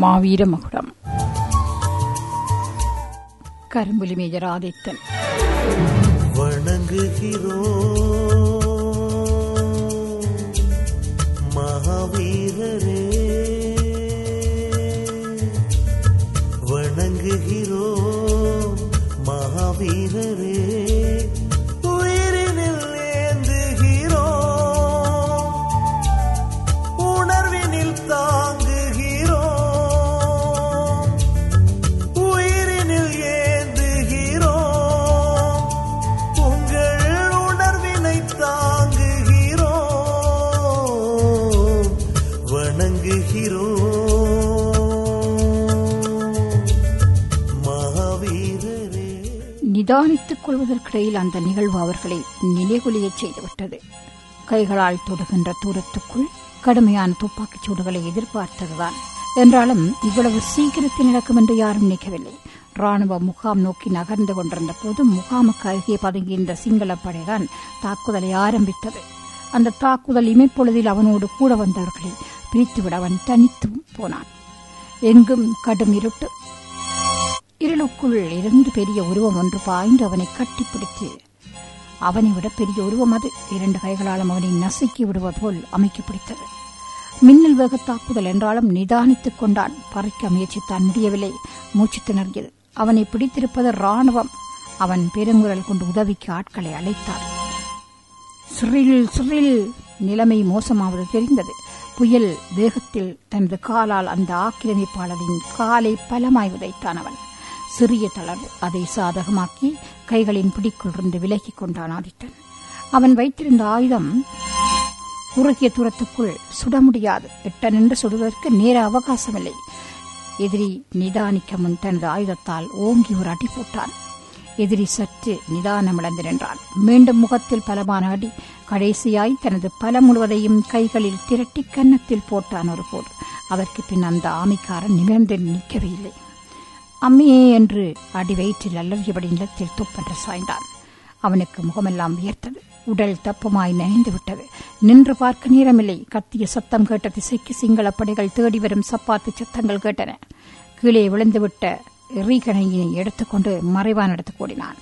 மாவீர மகுடம் கரும்புலி மேஜர் ஆதித்தன் வணங்குகிறோம் மகாவீரரே வணங்குகிறோம் மகாவீரரே உயிரினில் ஏந்துகிறோம் உணர்வினில் தாங்குகிறோம் உயிரினில் ஏந்துகிறோம் உங்கள் உணர்வினை தாங்குகிறோம் வணங்குகிறோம் மகாவீரரே நிதானித்துக் கொள்வதற்கிடையில் அந்த நிகழ்வு அவர்களை நிலைகுலியச் செய்துவிட்டது கைகளால் தொடுகின்ற தூரத்துக்குள் கடுமையான துப்பாக்கிச் சூடுகளை எதிர்பார்த்ததுதான் என்றாலும் இவ்வளவு சீக்கிரத்தில் நடக்கும் என்று யாரும் நினைக்கவில்லை ராணுவ முகாம் நோக்கி நகர்ந்து கொண்டிருந்த போது முகாமுக்கு அருகே பதுங்கியிருந்த சிங்கள படைதான் தாக்குதலை ஆரம்பித்தது அந்த தாக்குதல் இமைப்பொழுதில் அவனோடு கூட வந்தவர்களை பிரித்துவிட அவன் தனித்து போனான் எங்கும் கடும் இருட்டு இருளுக்குள் இருந்து பெரிய உருவம் ஒன்று பாய்ந்து அவனை கட்டிப்பிடித்து அவனை விட பெரிய உருவம் அது இரண்டு கைகளாலும் அவனை நசுக்கி விடுவது போல் அமைக்க பிடித்தது மின்னல் வேக தாக்குதல் என்றாலும் நிதானித்துக் கொண்டான் பறிக்க முயற்சித்தான் முடியவில்லை மூச்சு திணறியது அவனை பிடித்திருப்பது ராணுவம் அவன் பெருங்குரல் கொண்டு உதவிக்கு ஆட்களை அழைத்தான் சிறில் சிறில் நிலைமை மோசமாவது தெரிந்தது புயல் வேகத்தில் தனது காலால் அந்த ஆக்கிரமிப்பாளரின் காலை பலமாய் உதைத்தான் அவன் சிறிய தளர்வு அதை சாதகமாக்கி கைகளின் பிடிக்குள்ளிருந்து விலகிக் கொண்டான் ஆதித்தன் அவன் வைத்திருந்த ஆயுதம் குறுகிய தூரத்துக்குள் சுட முடியாது எட்ட நின்று சுடுவதற்கு நேர அவகாசமில்லை எதிரி நிதானிக்க முன் தனது ஆயுதத்தால் ஓங்கி ஒரு அடி போட்டான் எதிரி சற்று நிதானம் இழந்து நின்றான் மீண்டும் முகத்தில் பலமான அடி கடைசியாய் தனது பல முழுவதையும் கைகளில் திரட்டி கன்னத்தில் போட்டான் ஒரு போடு அதற்கு பின் அந்த ஆமைக்காரன் நிமிர்ந்து நிற்கவே இல்லை அம்மியே என்று அடி வயிற்றில் அலறியபடி நிலத்தில் துப்பென்று சாய்ந்தான் அவனுக்கு முகமெல்லாம் வியர்த்தது உடல் தப்புமாய் நனைந்து விட்டது நின்று பார்க்க நேரமில்லை கத்திய சத்தம் கேட்ட திசைக்கு சிங்கள படைகள் தேடி வரும் சப்பாத்து சத்தங்கள் கேட்டன கீழே விழுந்துவிட்ட எறிகணையினை எடுத்துக்கொண்டு மறைவான் எடுத்துக் கூடினான்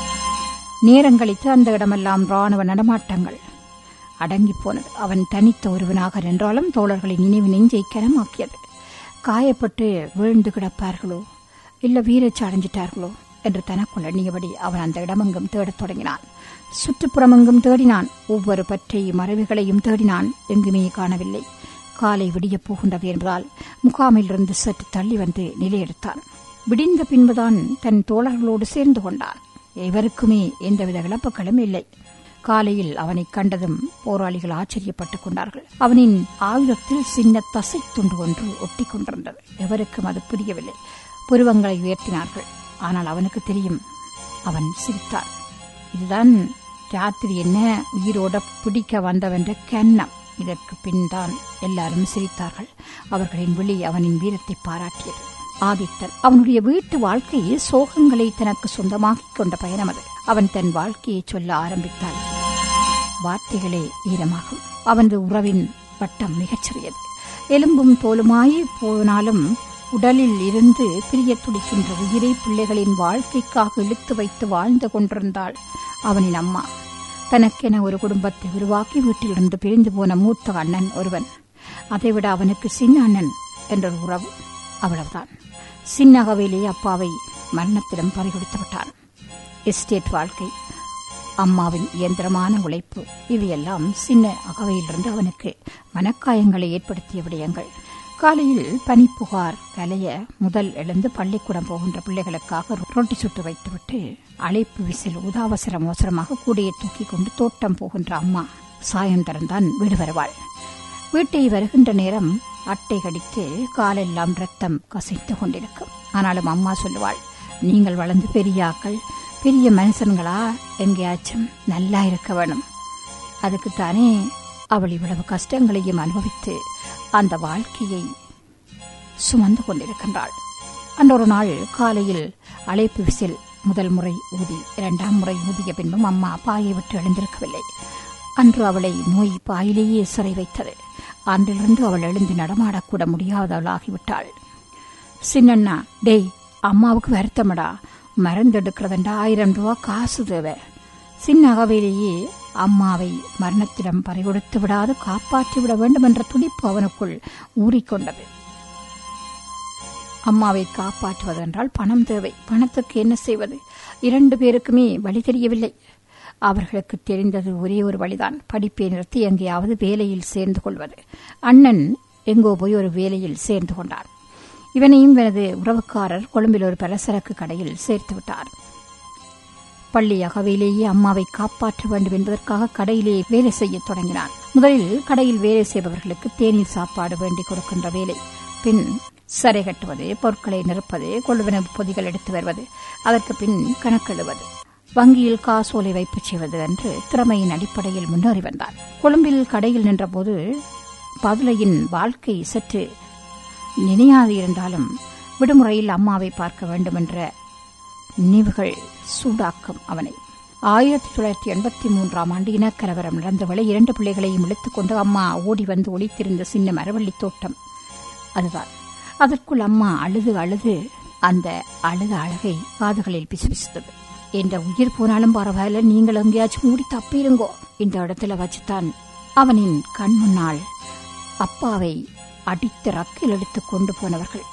நேரங்களித்து அந்த இடமெல்லாம் ராணுவ நடமாட்டங்கள் அடங்கிப் போனது அவன் தனித்த ஒருவனாக நின்றாலும் தோழர்களின் நினைவு நெஞ்சை கனமாக்கியது காயப்பட்டு வீழ்ந்து கிடப்பார்களோ இல்ல வீரச்சி அடைஞ்சிட்டார்களோ என்று தனக்குள் எண்ணியபடி அவன் அந்த இடமெங்கும் தேடத் தொடங்கினான் சுற்றுப்புறமெங்கும் தேடினான் ஒவ்வொரு பற்றை மறைவுகளையும் தேடினான் எங்குமே காணவில்லை காலை விடியப் போகின்றது என்பதால் முகாமிலிருந்து சற்று தள்ளி வந்து நிலையெடுத்தான் விடிந்த பின்புதான் தன் தோழர்களோடு சேர்ந்து கொண்டான் எவருக்குமே எந்தவித இழப்புகளும் இல்லை காலையில் அவனை கண்டதும் போராளிகள் ஆச்சரியப்பட்டுக் கொண்டார்கள் அவனின் ஆயுதத்தில் சின்ன தசை துண்டு ஒன்று ஒட்டி கொண்டிருந்தது எவருக்கும் அது புரியவில்லை புருவங்களை உயர்த்தினார்கள் ஆனால் அவனுக்கு தெரியும் அவன் சிரித்தான் இதுதான் ராத்திரி என்ன உயிரோட பிடிக்க வந்தவென்ற கன்னம் இதற்கு பின் தான் எல்லாரும் சிரித்தார்கள் அவர்களின் விழி அவனின் வீரத்தை பாராட்டியது ஆதித்தன் அவனுடைய வீட்டு வாழ்க்கையில் சோகங்களை தனக்கு சொந்தமாக்கிக் கொண்ட பயணம் அது அவன் தன் வாழ்க்கையை சொல்ல ஆரம்பித்தால் வார்த்தைகளே ஈரமாகும் அவனது உறவின் வட்டம் மிகச்சிறியது எலும்பும் தோலுமாய் போனாலும் உடலில் இருந்து பிரிய துடிக்கின்ற உயிரை பிள்ளைகளின் வாழ்க்கைக்காக இழுத்து வைத்து வாழ்ந்து கொண்டிருந்தாள் அவனின் அம்மா தனக்கென ஒரு குடும்பத்தை உருவாக்கி வீட்டிலிருந்து பிரிந்து போன மூத்த அண்ணன் ஒருவன் அதைவிட அவனுக்கு சின்ன அண்ணன் என்ற ஒரு உறவு அவ்வளவுதான் சின்ன அகவையிலேயே அப்பாவை மரணத்திடம் பறிகொடுத்து விட்டான் எஸ்டேட் வாழ்க்கை அம்மாவின் இயந்திரமான உழைப்பு இவையெல்லாம் சின்ன அகவையிலிருந்து அவனுக்கு மனக்காயங்களை ஏற்படுத்திய விடயங்கள் காலையில் பனிப்புகார் கலைய முதல் எழுந்து பள்ளிக்கூடம் போகின்ற பிள்ளைகளுக்காக ரொட்டி சுட்டு வைத்துவிட்டு அழைப்பு விசில் உதாவசரம் அவசரமாக கூடையை தூக்கி கொண்டு தோட்டம் போகின்ற அம்மா சாயந்தரம்தான் வீடு வருவாள் வீட்டை வருகின்ற நேரம் அட்டை கடித்து காலெல்லாம் ரத்தம் கசைத்து கொண்டிருக்கும் ஆனாலும் அம்மா சொல்லுவாள் நீங்கள் வளர்ந்து பெரியாக்கள் பெரிய மனுஷன்களா எங்கேயாச்சும் நல்லா இருக்க வேணும் அதுக்குத்தானே அவள் இவ்வளவு கஷ்டங்களையும் அனுபவித்து அந்த வாழ்க்கையை சுமந்து கொண்டிருக்கின்றாள் அன்றொரு நாள் காலையில் அழைப்பு விசில் முதல் முறை ஊதி இரண்டாம் முறை ஊதிய பின்பும் அம்மா பாயை விட்டு எழுந்திருக்கவில்லை அன்று அவளை நோய் பாயிலேயே சிறை வைத்தது அன்றிலிருந்து அவள் எழுந்து நடமாடக்கூட முடியாதவளாகிவிட்டாள் சின்னண்ணா டேய் அம்மாவுக்கு வருத்தமடா மறந்தெடுக்கிறதுண்டா ஆயிரம் ரூபா காசு தேவை சின்ன அகவையிலேயே அம்மாவை மரணத்திடம் பறிகொடுத்து விடாது காப்பாற்றி விட வேண்டும் என்ற துடிப்பு அவனுக்குள் ஊறிக்கொண்டது அம்மாவை காப்பாற்றுவதென்றால் பணம் தேவை பணத்துக்கு என்ன செய்வது இரண்டு பேருக்குமே வழி தெரியவில்லை அவர்களுக்கு தெரிந்தது ஒரே ஒரு வழிதான் படிப்பை நிறுத்தி எங்கேயாவது வேலையில் சேர்ந்து கொள்வது அண்ணன் எங்கோ போய் ஒரு வேலையில் சேர்ந்து கொண்டான் இவனையும் இவனது உறவுக்காரர் கொழும்பில் ஒரு பலசரக்கு கடையில் சேர்த்து விட்டார் பள்ளி அகவையிலேயே அம்மாவை காப்பாற்ற வேண்டும் என்பதற்காக கடையிலே வேலை செய்யத் தொடங்கினான் முதலில் கடையில் வேலை செய்பவர்களுக்கு தேநீர் சாப்பாடு வேண்டி கொடுக்கின்ற வேலை பின் சரை கட்டுவது பொருட்களை நிரப்பது கொள்வன பொதிகள் எடுத்து வருவது அதற்கு பின் கணக்கெழுவது வங்கியில் காசோலை வைப்பு செய்வது என்று திறமையின் அடிப்படையில் முன்னேறி வந்தார் கொழும்பில் கடையில் நின்றபோது பதுலையின் வாழ்க்கை சற்று நினையாது இருந்தாலும் விடுமுறையில் அம்மாவை பார்க்க வேண்டும் என்ற நினைவுகள் சூடாக்கும் அவனை ஆயிரத்தி தொள்ளாயிரத்தி எண்பத்தி மூன்றாம் ஆண்டு இனக்கலவரம் நடந்தவளை இரண்டு பிள்ளைகளையும் இழுத்துக் கொண்டு அம்மா ஓடி வந்து ஒளித்திருந்த சின்ன மரவள்ளி தோட்டம் அதுதான் அதற்குள் அம்மா அழுது அழுது அந்த அழுத அழகை காதுகளில் பிசுபிசுத்தது என்ற உயிர் போனாலும் பரவாயில்ல நீங்கள் எங்கேயாச்சும் மூடி தப்பிருங்கோ இந்த இடத்துல வச்சுதான் அவனின் கண் முன்னால் அப்பாவை அடித்து ரக்கில் எடுத்துக் கொண்டு போனவர்கள்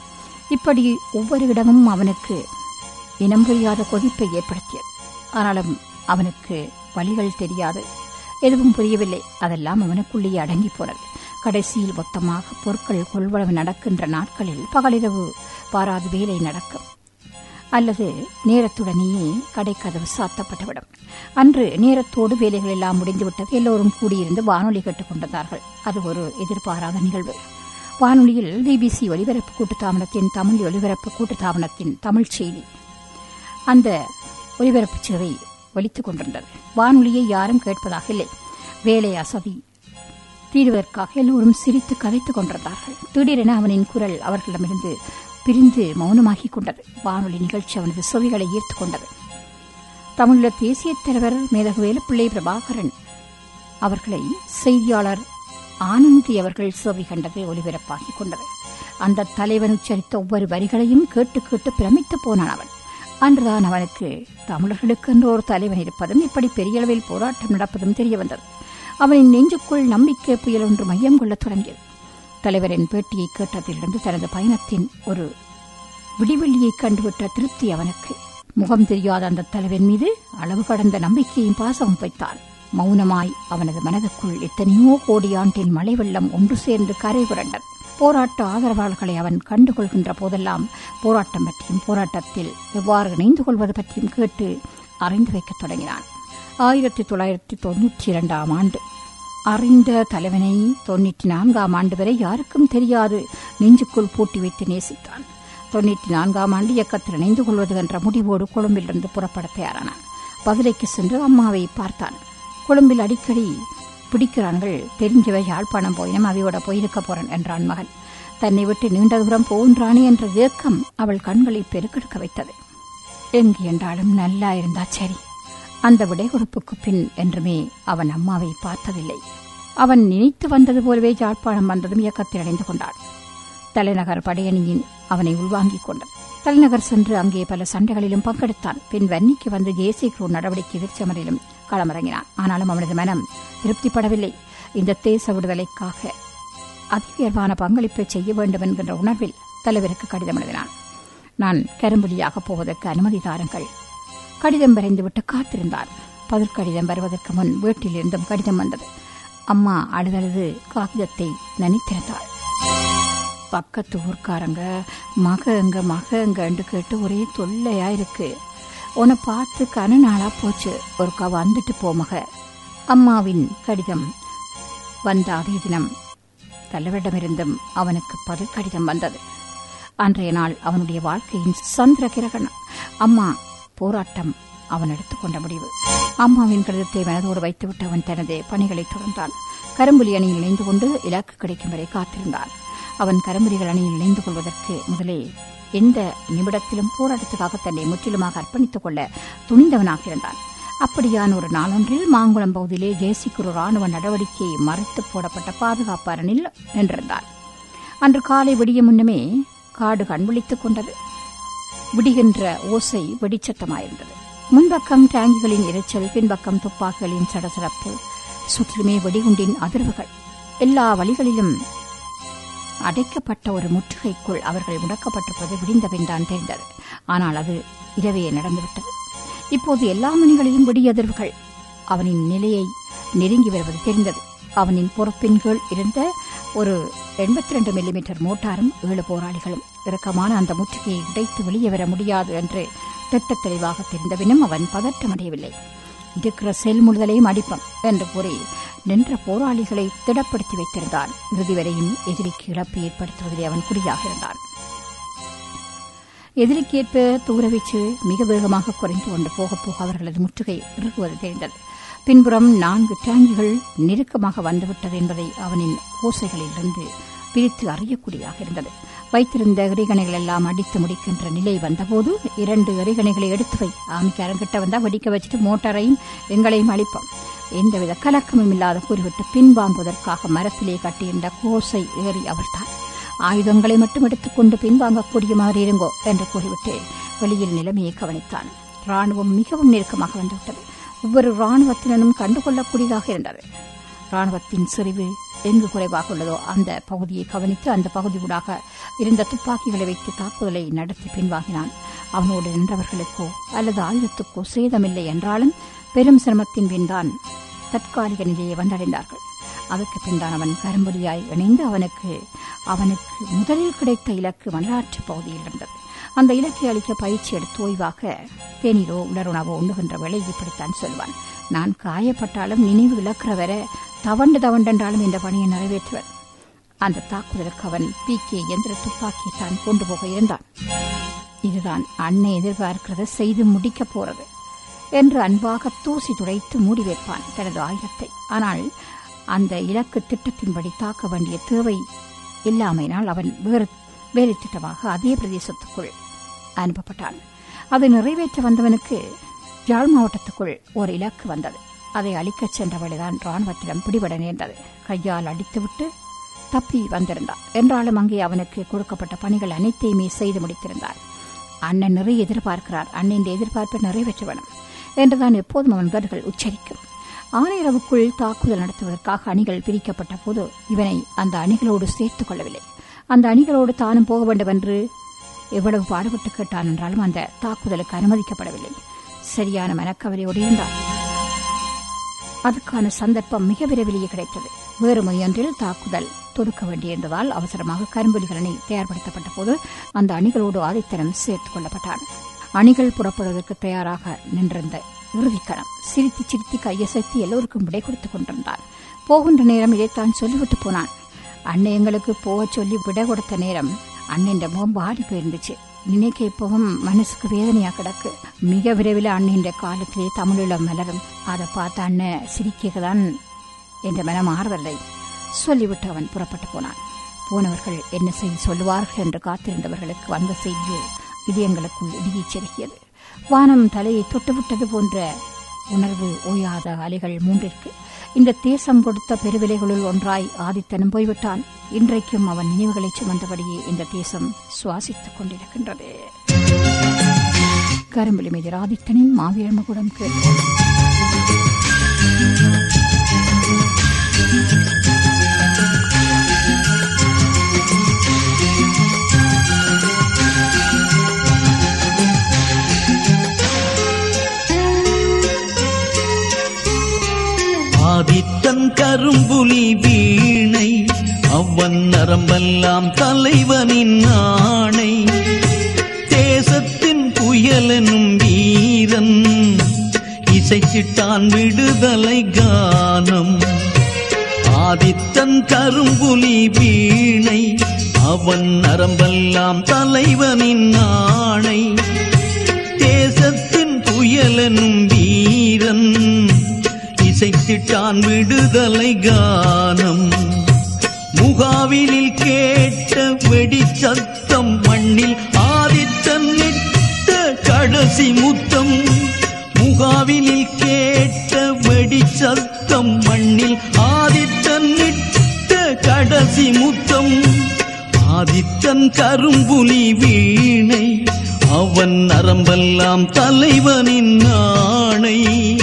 இப்படி ஒவ்வொரு இடமும் அவனுக்கு இனம் புரியாத கொதிப்பை ஏற்படுத்தியது ஆனாலும் அவனுக்கு வழிகள் தெரியாது எதுவும் புரியவில்லை அதெல்லாம் அவனுக்குள்ளேயே அடங்கி போனது கடைசியில் மொத்தமாக பொருட்கள் கொள்வளவு நடக்கின்ற நாட்களில் பகலிரவு பாராது வேலை நடக்கும் அல்லது நேரத்துடனேயே கடைக்கதவு சாத்தப்பட்டுவிடும் அன்று நேரத்தோடு வேலைகள் எல்லாம் முடிந்துவிட்டது எல்லோரும் கூடியிருந்து வானொலி கேட்டுக் கொண்டிருந்தார்கள் அது ஒரு எதிர்பாராத நிகழ்வு வானொலியில் பிபிசி ஒலிபரப்பு கூட்டுத்தாபனத்தின் தமிழ் ஒலிபரப்பு கூட்டுத்தாபனத்தின் தமிழ் செய்தி அந்த ஒலிபரப்பு சேவை ஒலித்துக் கொண்டிருந்தது வானொலியை யாரும் கேட்பதாக இல்லை வேலை அசதி தீருவதற்காக எல்லோரும் சிரித்து கதைத்துக் கொண்டிருந்தார்கள் திடீரென அவனின் குரல் அவர்களிடமிருந்து பிரிந்து மௌனமாகிக் கொண்டது வானொலி நிகழ்ச்சி அவனது செவிகளை ஈர்த்துக் கொண்டது தமிழீழ தேசிய தலைவர் மேதகு வேலுப்பிள்ளை பிரபாகரன் அவர்களை செய்தியாளர் ஆனந்தி அவர்கள் செவி கண்டது ஒலிபரப்பாகிக் கொண்டது அந்த தலைவன் உச்சரித்த ஒவ்வொரு வரிகளையும் கேட்டு கேட்டு பிரமித்து போனான் அவன் அன்றுதான் அவனுக்கு தமிழர்களுக்கு என்று ஒரு தலைவன் இருப்பதும் இப்படி பெரிய அளவில் போராட்டம் நடப்பதும் தெரிய வந்தது அவனின் நெஞ்சுக்குள் நம்பிக்கை புயல் ஒன்று மையம் கொள்ளத் தொடங்கியது தலைவரின் பேட்டியை கேட்டதிலிருந்து தனது பயணத்தின் ஒரு விடிவெள்ளியை கண்டுவிட்ட திருப்தி அவனுக்கு முகம் தெரியாத அந்த தலைவன் மீது அளவு கடந்த நம்பிக்கையும் பாசமும் வைத்தான் மௌனமாய் அவனது மனதுக்குள் எத்தனையோ கோடி ஆண்டின் மழை வெள்ளம் ஒன்று சேர்ந்து கரை புரண்டது போராட்ட ஆதரவாளர்களை அவன் கண்டுகொள்கின்ற போதெல்லாம் போராட்டம் பற்றியும் போராட்டத்தில் எவ்வாறு இணைந்து கொள்வது பற்றியும் கேட்டு அறிந்து வைக்கத் தொடங்கினான் ஆயிரத்தி தொள்ளாயிரத்தி தொன்னூற்றி இரண்டாம் ஆண்டு அறிந்த தலைவனை தொன்னூற்றி நான்காம் ஆண்டு வரை யாருக்கும் தெரியாது நெஞ்சுக்குள் பூட்டி வைத்து நேசித்தான் தொன்னூற்றி நான்காம் ஆண்டு இயக்கத்தில் இணைந்து கொள்வது என்ற முடிவோடு கொழும்பிலிருந்து புறப்பட தயாரானான் பதிலைக்கு சென்று அம்மாவை பார்த்தான் கொழும்பில் அடிக்கடி பிடிக்கிறான்கள் தெரிஞ்சவை யாழ்ப்பாணம் போயினும் அவையோட போயிருக்க போறேன் என்றான் மகன் தன்னை விட்டு நீண்ட தூரம் போகின்றானே என்ற ஏக்கம் அவள் கண்களை பெருக்கெடுக்க வைத்தது எங்கு என்றாலும் நல்லா இருந்தா சரி அந்த விடை கொடுப்புக்கு பின் என்றுமே அவன் அம்மாவை பார்த்ததில்லை அவன் நினைத்து வந்தது போலவே யாழ்ப்பாணம் வந்ததும் இயக்கத்தில் அடைந்து கொண்டான் தலைநகர் படையணியின் அவனை உள்வாங்கிக் கொண்டது தலைநகர் சென்று அங்கே பல சண்டைகளிலும் பங்கெடுத்தான் பின் வன்னிக்கு வந்து ஜேசி குரூ நடவடிக்கை எதிர்ச்சமரிலும் களமிறங்கினான் ஆனாலும் அவனது மனம் திருப்திப்படவில்லை இந்த தேச விடுதலைக்காக அதிஉயர்வான பங்களிப்பை செய்ய வேண்டும் என்கின்ற உணர்வில் தலைவருக்கு கடிதம் எழுதினான் நான் கரும்புலியாக போவதற்கு அனுமதி தாருங்கள் கடிதம் வரைந்துவிட்டு காத்திருந்தார் பதில் கடிதம் வருவதற்கு முன் வீட்டில் இருந்தும் கடிதம் வந்தது அம்மா அழுதழுது காகிதத்தை நனித்திருந்தாள் பக்கத்து ஊர்க்காரங்க மக எங்க மக எங்கன்னு கேட்டு ஒரே தொல்லையா இருக்கு உன்னை பார்த்து கன நாளா போச்சு ஒருக்கா வந்துட்டு போ மக அம்மாவின் கடிதம் வந்த அதே தினம் தலைவரிடமிருந்தும் அவனுக்கு பதில் கடிதம் வந்தது அன்றைய நாள் அவனுடைய வாழ்க்கையின் சந்திர கிரகணம் அம்மா போராட்டம் அவன் எடுத்துக்கொண்ட முடிவு அம்மாவின் கடிதத்தை மனதோடு வைத்துவிட்டு அவன் தனது பணிகளை தொடர்ந்தான் கரும்புலி அணியில் இணைந்து கொண்டு இலக்கு கிடைக்கும் வரை காத்திருந்தான் அவன் கரும்புலிகள் அணியில் இணைந்து கொள்வதற்கு முதலே எந்த நிமிடத்திலும் போராட்டத்துக்காக தன்னை முற்றிலுமாக அர்ப்பணித்துக் கொள்ள துணிந்தவனாக இருந்தான் அப்படியான ஒரு நாளொன்றில் மாங்குளம் பகுதியிலே ஜேசிக்கு ஒரு ராணுவ நடவடிக்கையை மறைத்து போடப்பட்ட பாதுகாப்பு அரணில் நின்றிருந்தார் அன்று காலை விடிய முன்னமே காடு கண்விழித்துக் கொண்டது விடுகின்ற ஓசை வெடிச்சத்தமாயிருந்தது முன்பக்கம் டேங்கிகளின் இரைச்சல் பின்பக்கம் துப்பாக்கிகளின் சடசடப்பு சுற்றிலுமே வெடிகுண்டின் அதிர்வுகள் எல்லா வழிகளிலும் அடைக்கப்பட்ட ஒரு முற்றுகைக்குள் அவர்கள் முடக்கப்பட்டிருப்பது விடிந்த பின்தான் தெரிந்தது ஆனால் அது இரவே நடந்துவிட்டது இப்போது எல்லா மணிகளிலும் வெடியதிர்வுகள் அவனின் நிலையை நெருங்கி வருவது தெரிந்தது அவனின் பொறுப்பின் கீழ் இருந்த ஒரு எண்பத்தி ரெண்டு மில்லிமீட்டர் மோட்டாரும் ஏழு போராளிகளும் இறுக்கமான அந்த முற்றுகையை உடைத்து வெளியே வர முடியாது என்று திட்ட தெளிவாக தெரிந்தபினும் அவன் பதற்றமடையவில்லை இருக்கிற செல் முழுதலையும் அடிப்பம் என்று கூறி நின்ற போராளிகளை திடப்படுத்தி வைத்திருந்தான் இறுதி வரையும் எதிரிக்கு இழப்பு ஏற்படுத்துவதிலே அவன் குறியாக இருந்தான் எதிரிக்கேற்ப தூரவீச்சு மிக வேகமாக குறைந்து கொண்டு போக போக அவர்களது முற்றுகை இறுகுவது தெரிந்தது பின்புறம் நான்கு டேங்கிகள் நெருக்கமாக வந்துவிட்டது என்பதை அவனின் ஓசைகளிலிருந்து பிரித்து அறியக்கூடியதாக இருந்தது வைத்திருந்த எறிகணைகள் எல்லாம் அடித்து முடிக்கின்ற நிலை வந்தபோது இரண்டு எறிகணைகளை எடுத்து வை ஆமிக்காரங்கிட்ட வந்தா வெடிக்க வச்சுட்டு மோட்டாரையும் எங்களையும் அழிப்போம் எந்தவித கலக்கமும் இல்லாத கூறிவிட்டு பின்வாங்குவதற்காக மரத்திலே கட்டியிருந்த கோசை ஏறி அவிழ்த்தான் ஆயுதங்களை மட்டும் எடுத்துக்கொண்டு பின்வாங்கக்கூடிய மாதிரி இருங்கோ என்று கூறிவிட்டு வெளியில் நிலைமையை கவனித்தான் ராணுவம் மிகவும் நெருக்கமாக வந்துவிட்டது ஒவ்வொரு ராணுவத்தினரும் கண்டுகொள்ளக்கூடியதாக இருந்தது ராணுவத்தின் செறிவு எங்கு குறைவாக உள்ளதோ அந்த பகுதியை கவனித்து அந்த பகுதியூடாக இருந்த துப்பாக்கிகளை வைத்து தாக்குதலை நடத்தி பின்வாங்கினான் அவனோடு நின்றவர்களுக்கோ அல்லது ஆயுதத்துக்கோ சேதமில்லை என்றாலும் பெரும் சிரமத்தின் பின்தான் தற்காலிக நிலையை வந்தடைந்தார்கள் அதற்கு பின்தான் அவன் கரும்பொலியாய் இணைந்து அவனுக்கு அவனுக்கு முதலில் கிடைத்த இலக்கு மலராற்று பகுதியில் இருந்தது அந்த இலக்கை அளிக்க பயிற்சி எடுத்து ஓய்வாக தேநீரோ உலருணவோ உண்ணுகின்ற வேலை இப்படித்தான் சொல்வான் நான் காயப்பட்டாலும் நினைவு இழக்கிற வரை தவண்டு தவண்டென்றாலும் இந்த பணியை நிறைவேற்றுவர் அந்த தாக்குதலுக்கு அவன் பி கே எந்திர துப்பாக்கியை தான் கொண்டு போக இருந்தான் இதுதான் அன்னை எதிர்பார்க்கிறத செய்து முடிக்கப் போறது என்று அன்பாக தூசி துடைத்து மூடி வைப்பான் தனது ஆயுதத்தை ஆனால் அந்த இலக்கு திட்டத்தின்படி தாக்க வேண்டிய தேவை இல்லாமையினால் அவன் வேறு வேறு திட்டமாக அதே பிரதேசத்துக்குள் அனுப்பப்பட்டான் அதை நிறைவேற்ற வந்தவனுக்கு யாழ் மாவட்டத்துக்குள் ஒரு இலக்கு வந்தது அதை அழிக்கச் சென்றவளைதான் ராணுவத்திடம் பிடிபட நேர்ந்தது கையால் அடித்துவிட்டு தப்பி வந்திருந்தான் என்றாலும் அங்கே அவனுக்கு கொடுக்கப்பட்ட பணிகள் அனைத்தையுமே செய்து முடித்திருந்தார் அண்ணன் நிறைய எதிர்பார்க்கிறார் அண்ணன் எதிர்பார்ப்பை நிறைவேற்ற வேணும் என்றுதான் எப்போதும் அவன் பதில்கள் உச்சரிக்கும் ஆனையரவுக்குள் தாக்குதல் நடத்துவதற்காக அணிகள் பிரிக்கப்பட்ட போது இவனை அந்த அணிகளோடு சேர்த்துக் கொள்ளவில்லை அந்த அணிகளோடு தானும் போக வேண்டும் என்று எவ்வளவு பாடுபட்டு கேட்டான் என்றாலும் அந்த தாக்குதலுக்கு அனுமதிக்கப்படவில்லை சரியான மனக்கவலையோடு இருந்தான் அதுக்கான சந்தர்ப்பம் மிக விரைவிலேயே கிடைத்தது வேறு மையொன்றில் தாக்குதல் தொடுக்க வேண்டியிருந்ததால் அவசரமாக கரும்புலிகளனை தயார்படுத்தப்பட்ட போது அந்த அணிகளோடு ஆதித்தனம் சேர்த்துக் கொள்ளப்பட்டான் அணிகள் புறப்படுவதற்கு தயாராக நின்றிருந்த இறுதிக்கணம் சிரித்து சிரித்து கையசைத்து எல்லோருக்கும் விடை கொடுத்துக் கொண்டிருந்தான் போகின்ற நேரம் இதைத்தான் சொல்லிவிட்டு போனான் அண்ணன் எங்களுக்கு போகச் சொல்லி விடை கொடுத்த நேரம் அண்ணன் முகம் வாடி போயிருந்துச்சு நினைக்க இப்பவும் மனசுக்கு வேதனையா கிடக்கு மிக விரைவில் அண்ணன் காலத்திலே தமிழீழம் மலரும் அதை பார்த்த அண்ணன் சிரிக்கதான் என்ற மனம் ஆறுதலை சொல்லிவிட்டு அவன் புறப்பட்டு போனான் போனவர்கள் என்ன செய்தி சொல்லுவார்கள் என்று காத்திருந்தவர்களுக்கு வந்த செய்தியோ இது எங்களுக்குள் இடியச் செருகியது வானம் தலையை தொட்டுவிட்டது போன்ற உணர்வு ஓயாத அலைகள் மூன்றிற்கு இந்த தேசம் கொடுத்த பெருவிலைகளுள் ஒன்றாய் ஆதித்தனும் போய்விட்டான் இன்றைக்கும் அவன் நினைவுகளை சுமந்தபடியே இந்த தேசம் சுவாசித்துக் கொண்டிருக்கின்றது கரும்புலி மீது ஆதித்தனின் மாவீர மகுடம் கேட்போம் ஆதித்தன் கரும்புலி வீணை அவ்வன் நரம்பெல்லாம் தலைவனின் ஆணை தேசத்தின் புயலெனும் வீரன் இசைச்சிட்டான் விடுதலை கானம் ஆதித்தன் கரும்புலி வீணை அவன் நரம்பெல்லாம் தலைவனின் ஆணை தேசத்தின் புயலெனும் வீரன் இசைத்திட்டான் விடுதலை கானம் முகாவிலில் கேட்ட வெடிச்சத்தம் மண்ணில் ஆதித்தன் இட்ட கடைசி முத்தம் முகாவிலில் கேட்ட வெடிச்சத்தம் மண்ணில் ஆதித்தன் இட்ட கடைசி முத்தம் ஆதித்தன் கரும்புலி வீணை அவன் நரம்பெல்லாம் தலைவனின் ஆணை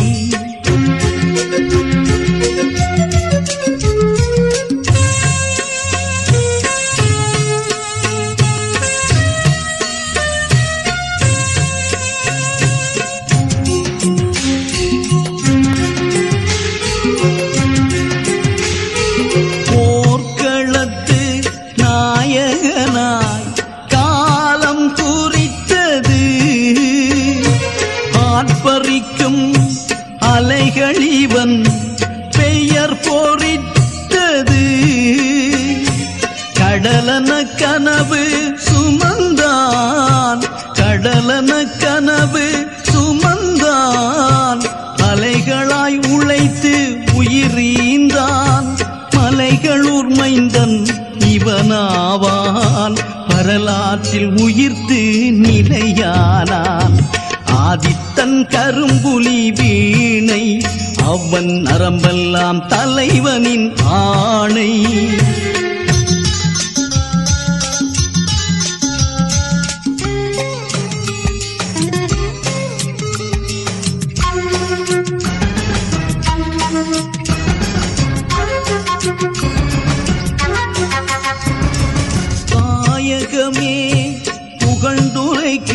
போர்க்களத்து நாயகனாய் காலம் குறித்தது ஆர்ப்பரிக்கும் அலைகளிவன் பெயர் பொறித்தது கடலன கனவு சுமந்தான் கடலன கனவு சுமந்தான் அலைகளாய் உழைத்து உயிரீந்தான் மலைகளூர் மைந்தன் இவனாவான் வரலாற்றில் உயிர்த்து நிலையானான் ஆதித்தன் கரும்புலி வீணை அவன் நரம்பெல்லாம் தலைவனின் ஆணை தாயகமே புகழ்ந்துரைக்க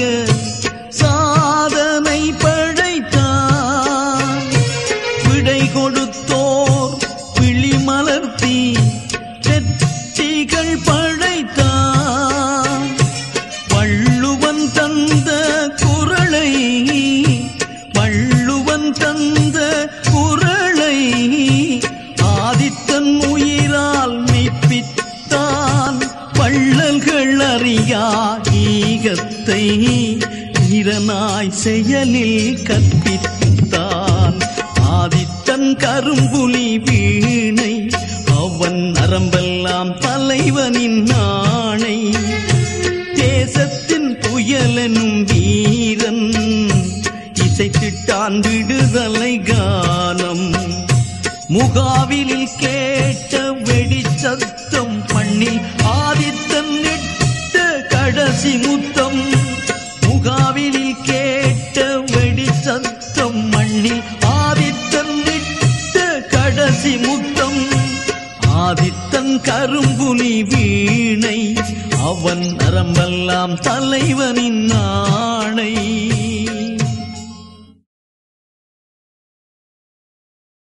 சாதனை படைத்தான் விடை கொடுத்தோர் விழி மலர்த்தி வெற்றிகள் படைத்தான் வள்ளுவன் தந்த குரலை வள்ளுவன் தந்த குரலை ஆதித்தன் உயிரால் மெய்ப்பித்தான் வள்ளல்கள் அறியா ஈகத்தை வீரனாய் செயலில் கற்பித்தான் ஆதித்தன் கரும்புலி வீணை அவன் நரம்பெல்லாம் தலைவனின் ஆணை தேசத்தின் புயலெனும் வீரன் இசைத்திட்டான் விடுதலை கானம் முகாவிலில் கேட்ட வெடிச்சத்தம் பண்ணில் ஆதித்தன் இட்ட கடைசி முத்தம் முகாவிலில் கேட்ட வெடிச்சத்தம் மண்ணில் ஆதித்தன் இட்ட கடைசி முத்தம் ஆதித்தன் கரும்புலி வீணை அவன் நரம்பெல்லாம் தலைவனின்